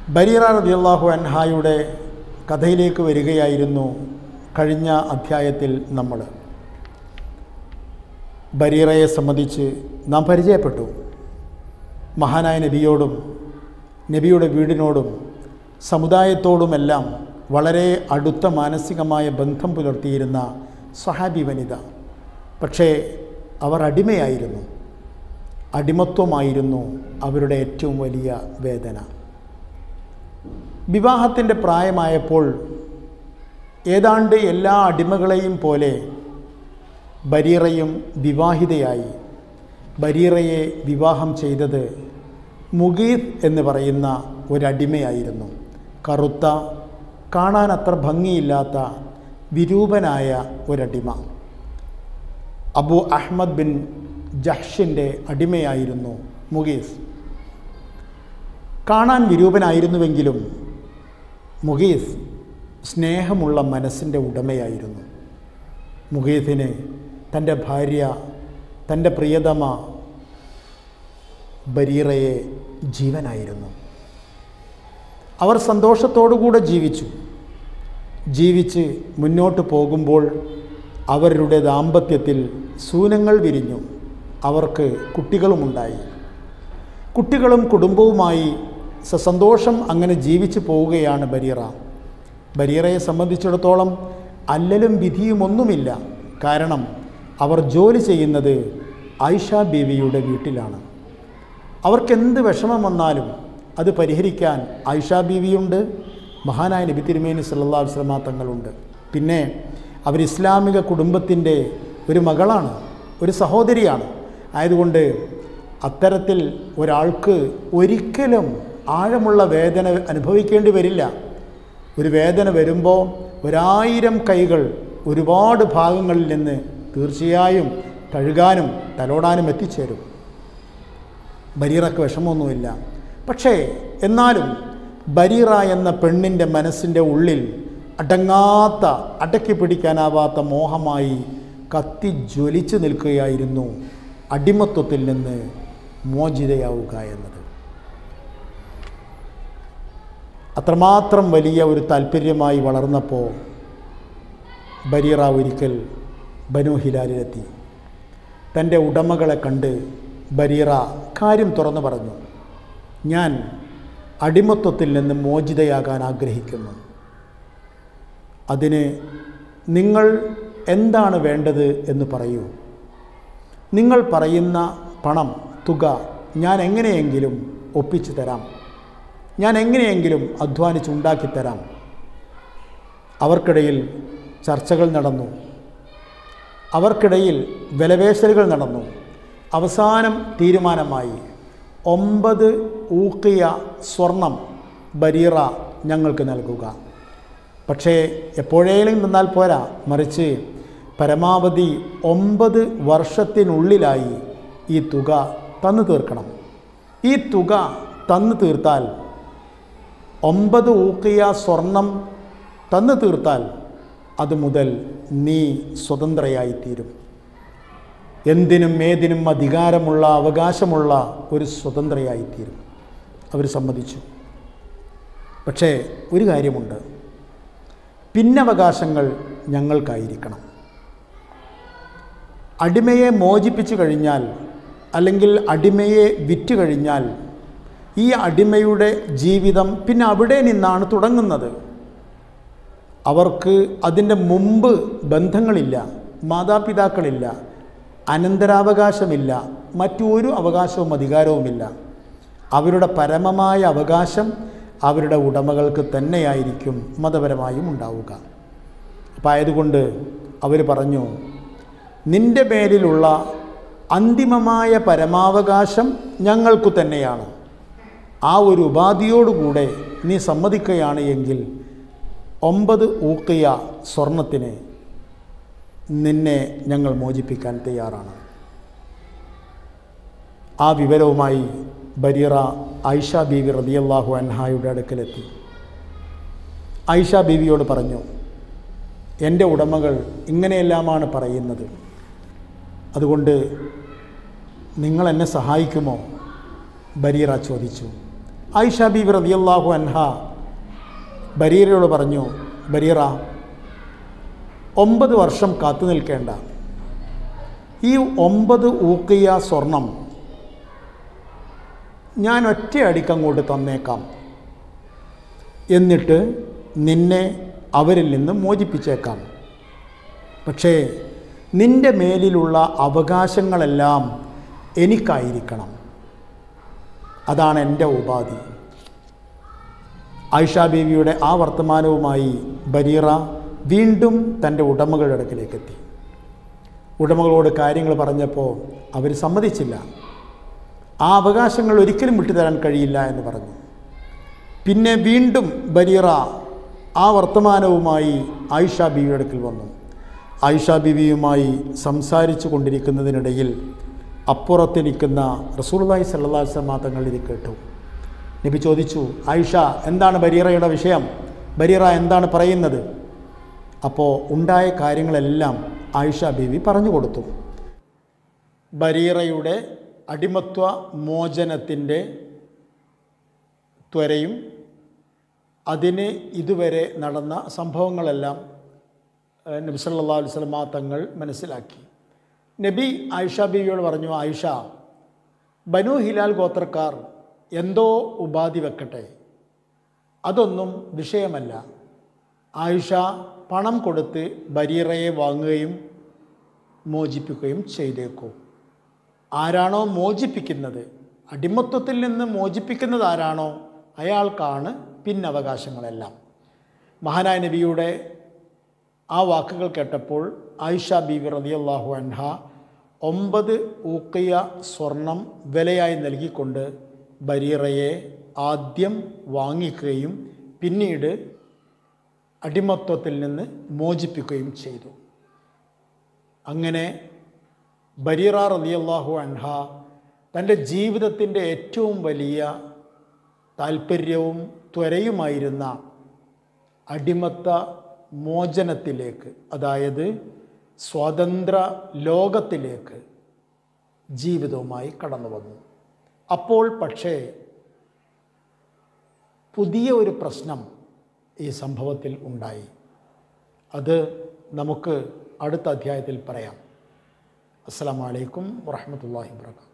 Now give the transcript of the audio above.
ബരീറ റബിയല്ലാഹു അൻഹായുടെ കഥയിലേക്ക് വരികയായിരുന്നു കഴിഞ്ഞ അധ്യായത്തിൽ നമ്മൾ ബരീറയെ സംബന്ധിച്ച് നാം പരിചയപ്പെട്ടു മഹാനായ നബിയോടും നബിയുടെ വീടിനോടും സമുദായത്തോടുമെല്ലാം വളരെ അടുത്ത മാനസികമായ ബന്ധം പുലർത്തിയിരുന്ന സഹാബി വനിത പക്ഷേ അവർ അടിമയായിരുന്നു അടിമത്വമായിരുന്നു അവരുടെ ഏറ്റവും വലിയ വേദന വിവാഹത്തിൻ്റെ പ്രായമായപ്പോൾ ഏതാണ്ട് എല്ലാ അടിമകളെയും പോലെ ബരീറയും വിവാഹിതയായി ബരീറയെ വിവാഹം ചെയ്തത് മുഗീദ് എന്ന് പറയുന്ന ഒരടിമയായിരുന്നു കറുത്ത കാണാൻ അത്ര ഭംഗിയില്ലാത്ത വിരൂപനായ ഒരടിമ അബു അഹ്മദ് ബിൻ ജഹ്ഷിൻ്റെ അടിമയായിരുന്നു മുഗീസ് കാണാൻ വിരൂപനായിരുന്നുവെങ്കിലും മുഗീസ് സ്നേഹമുള്ള മനസ്സിൻ്റെ ഉടമയായിരുന്നു മുഗീസിന് തൻ്റെ ഭാര്യ തൻ്റെ പ്രിയതമ ബരീറയെ ജീവനായിരുന്നു അവർ സന്തോഷത്തോടുകൂടെ ജീവിച്ചു ജീവിച്ച് മുന്നോട്ട് പോകുമ്പോൾ അവരുടെ ദാമ്പത്യത്തിൽ സൂനങ്ങൾ വിരിഞ്ഞു അവർക്ക് കുട്ടികളുമുണ്ടായി കുട്ടികളും കുടുംബവുമായി സസന്തോഷം അങ്ങനെ ജീവിച്ചു പോവുകയാണ് ബരീറ ബരീറയെ സംബന്ധിച്ചിടത്തോളം അല്ലലും വിധിയുമൊന്നുമില്ല കാരണം അവർ ജോലി ചെയ്യുന്നത് ആയിഷ ബീവിയുടെ വീട്ടിലാണ് അവർക്കെന്ത് വിഷമം വന്നാലും അത് പരിഹരിക്കാൻ ആയിഷ ബീവിയുണ്ട് മഹാനായ നബി തിരുമേനി സല്ലാ വസ്ലമ തങ്ങളുണ്ട് പിന്നെ അവർ ഇസ്ലാമിക കുടുംബത്തിൻ്റെ ഒരു മകളാണ് ഒരു സഹോദരിയാണ് ആയതുകൊണ്ട് അത്തരത്തിൽ ഒരാൾക്ക് ഒരിക്കലും ആഴമുള്ള വേദന അനുഭവിക്കേണ്ടി വരില്ല ഒരു വേദന വരുമ്പോൾ ഒരായിരം കൈകൾ ഒരുപാട് ഭാഗങ്ങളിൽ നിന്ന് തീർച്ചയായും കഴുകാനും തലോടാനും എത്തിച്ചേരും ബരീറക്ക് വിഷമമൊന്നുമില്ല പക്ഷേ എന്നാലും ബരീറ എന്ന പെണ്ണിൻ്റെ മനസ്സിൻ്റെ ഉള്ളിൽ അടങ്ങാത്ത അടക്കി പിടിക്കാനാവാത്ത മോഹമായി കത്തി ജ്വലിച്ചു നിൽക്കുകയായിരുന്നു അടിമത്വത്തിൽ നിന്ന് മോചിതയാവുക എന്നത് അത്രമാത്രം വലിയ ഒരു താല്പര്യമായി വളർന്നപ്പോൾ ബരീറ ഒരിക്കൽ ബനു ഹിലാലിലെത്തി തൻ്റെ ഉടമകളെ കണ്ട് ബരീറ കാര്യം തുറന്നു പറഞ്ഞു ഞാൻ അടിമത്വത്തിൽ നിന്ന് മോചിതയാകാൻ ആഗ്രഹിക്കുന്നു അതിന് നിങ്ങൾ എന്താണ് വേണ്ടത് എന്ന് പറയൂ നിങ്ങൾ പറയുന്ന പണം തുക ഞാൻ എങ്ങനെയെങ്കിലും ഒപ്പിച്ചു തരാം ഞാൻ എങ്ങനെയെങ്കിലും അധ്വാനിച്ചുണ്ടാക്കി തരാം അവർക്കിടയിൽ ചർച്ചകൾ നടന്നു അവർക്കിടയിൽ വിലപേശലുകൾ നടന്നു അവസാനം തീരുമാനമായി ഒമ്പത് ഊക്കിയ സ്വർണം ബരീറ ഞങ്ങൾക്ക് നൽകുക പക്ഷേ എപ്പോഴേലും നിന്നാൽ പോരാ മറിച്ച് പരമാവധി ഒമ്പത് വർഷത്തിനുള്ളിലായി ഈ തുക തന്നു തീർക്കണം ഈ തുക തന്നു തീർത്താൽ ഒമ്പത് ഊക്കിയ സ്വർണം തന്നു തീർത്താൽ അത് മുതൽ നീ സ്വതന്ത്രയായിത്തീരും എന്തിനും ഏതിനും അധികാരമുള്ള അവകാശമുള്ള ഒരു സ്വതന്ത്രയായിത്തീരും അവർ സമ്മതിച്ചു പക്ഷേ ഒരു കാര്യമുണ്ട് പിന്നവകാശങ്ങൾ ഞങ്ങൾക്കായിരിക്കണം അടിമയെ മോചിപ്പിച്ചു കഴിഞ്ഞാൽ അല്ലെങ്കിൽ അടിമയെ വിറ്റ് കഴിഞ്ഞാൽ ഈ അടിമയുടെ ജീവിതം പിന്നെ അവിടെ നിന്നാണ് തുടങ്ങുന്നത് അവർക്ക് അതിൻ്റെ മുമ്പ് ബന്ധങ്ങളില്ല മാതാപിതാക്കളില്ല അനന്തരാവകാശമില്ല മറ്റൊരു അവകാശവും അധികാരവുമില്ല അവരുടെ പരമമായ അവകാശം അവരുടെ ഉടമകൾക്ക് തന്നെയായിരിക്കും മതപരമായും ഉണ്ടാവുക അപ്പം ആയതുകൊണ്ട് അവർ പറഞ്ഞു നിൻ്റെ മേലിലുള്ള അന്തിമമായ പരമാവകാശം ഞങ്ങൾക്കു തന്നെയാണ് ആ ഒരു ഉപാധിയോടുകൂടെ നീ സമ്മതിക്കുകയാണ് എങ്കിൽ ഒമ്പത് ഊക്കിയ സ്വർണത്തിന് നിന്നെ ഞങ്ങൾ മോചിപ്പിക്കാൻ തയ്യാറാണ് ആ വിവരവുമായി ബരീറ ഐഷ ബീവി റബിയല്ലാഹു അൻഹായുടെ അടുക്കലെത്തി ഐഷ ബീവിയോട് പറഞ്ഞു എൻ്റെ ഉടമകൾ ഇങ്ങനെയെല്ലാമാണ് പറയുന്നത് അതുകൊണ്ട് നിങ്ങൾ എന്നെ സഹായിക്കുമോ ബരീറ ചോദിച്ചു ആയിഷ ബീബി റതിയല്ലാഹു അൻഹ ബരീറയോട് പറഞ്ഞു ബരീറ ഒമ്പത് വർഷം കാത്തു നിൽക്കേണ്ട ഈ ഒമ്പത് ഊക്കിയ സ്വർണം ഞാൻ ഒറ്റയടിക്ക് അങ്ങോട്ട് തന്നേക്കാം എന്നിട്ട് നിന്നെ അവരിൽ നിന്ന് മോചിപ്പിച്ചേക്കാം പക്ഷേ നിൻ്റെ മേലിലുള്ള അവകാശങ്ങളെല്ലാം എനിക്കായിരിക്കണം അതാണ് എൻ്റെ ഉപാധി ആയിഷ ബീവിയുടെ ആ വർത്തമാനവുമായി ബരീറ വീണ്ടും തൻ്റെ ഉടമകളുടെ അടുക്കിലേക്ക് എത്തി ഉടമകളോട് കാര്യങ്ങൾ പറഞ്ഞപ്പോൾ അവർ സമ്മതിച്ചില്ല ആ അവകാശങ്ങൾ ഒരിക്കലും വിട്ടുതരാൻ കഴിയില്ല എന്ന് പറഞ്ഞു പിന്നെ വീണ്ടും ബരീറ ആ വർത്തമാനവുമായി ആയിഷ ബീവിയുടെ അടുക്കൽ വന്നു ആയിഷ ബീവിയുമായി സംസാരിച്ചു കൊണ്ടിരിക്കുന്നതിനിടയിൽ അപ്പുറത്തിരിക്കുന്ന റസൂൽദായി സല്ലാസ്ലമാ തങ്ങൾ ഇത് കേട്ടു നബി ചോദിച്ചു ആയിഷ എന്താണ് ബരീറയുടെ വിഷയം ബരീറ എന്താണ് പറയുന്നത് അപ്പോൾ ഉണ്ടായ കാര്യങ്ങളെല്ലാം ആയിഷ ബീവി പറഞ്ഞു കൊടുത്തു ബരീറയുടെ അടിമത്വ മോചനത്തിൻ്റെ ത്വരയും അതിന് ഇതുവരെ നടന്ന സംഭവങ്ങളെല്ലാം ഏഹ്, നബി സല്ലാ വസ്ലമ തങ്ങൾ മനസ്സിലാക്കി നബി ആയിഷ ബീവിയോട് പറഞ്ഞു ആയിഷ ബനു ഹിലാൽ ഗോത്രക്കാർ എന്തോ ഉപാധി വെക്കട്ടെ അതൊന്നും വിഷയമല്ല ആയിഷ പണം കൊടുത്ത് ബരീറയെ വാങ്ങുകയും മോചിപ്പിക്കുകയും ചെയ്തേക്കൂ ആരാണോ മോചിപ്പിക്കുന്നത് അടിമത്വത്തിൽ നിന്ന് മോചിപ്പിക്കുന്നത് ആരാണോ അയാൾക്കാണ് പിന്നവകാശങ്ങളെല്ലാം മഹാനായ നബിയുടെ ആ വാക്കുകൾ കേട്ടപ്പോൾ ആയിഷ ബീവി റളിയല്ലാഹു അൻഹ ഒമ്പത് ഊക്കിയ സ്വർണം വിലയായി നൽകിക്കൊണ്ട് ബരീറയെ ആദ്യം വാങ്ങിക്കുകയും പിന്നീട് അടിമത്വത്തിൽ നിന്ന് മോചിപ്പിക്കുകയും ചെയ്തു അങ്ങനെ ബരീറ റളിയല്ലാഹു അൻഹ തൻ്റെ ജീവിതത്തിൻ്റെ ഏറ്റവും വലിയ താല്പര്യവും ത്വരയുമായിരുന്ന അടിമത്ത മോചനത്തിലേക്ക് അതായത് സ്വതന്ത്ര ലോകത്തിലേക്ക് ജീവിതവുമായി കടന്നു വന്നു അപ്പോൾ പക്ഷേ പുതിയ ഒരു പ്രശ്നം ഈ സംഭവത്തിൽ ഉണ്ടായി അത് നമുക്ക് അടുത്ത അധ്യായത്തിൽ പറയാം അസ്സാം വലൈക്കും വാഹമത്തല്ലാഹി വാബർക്കാത്തു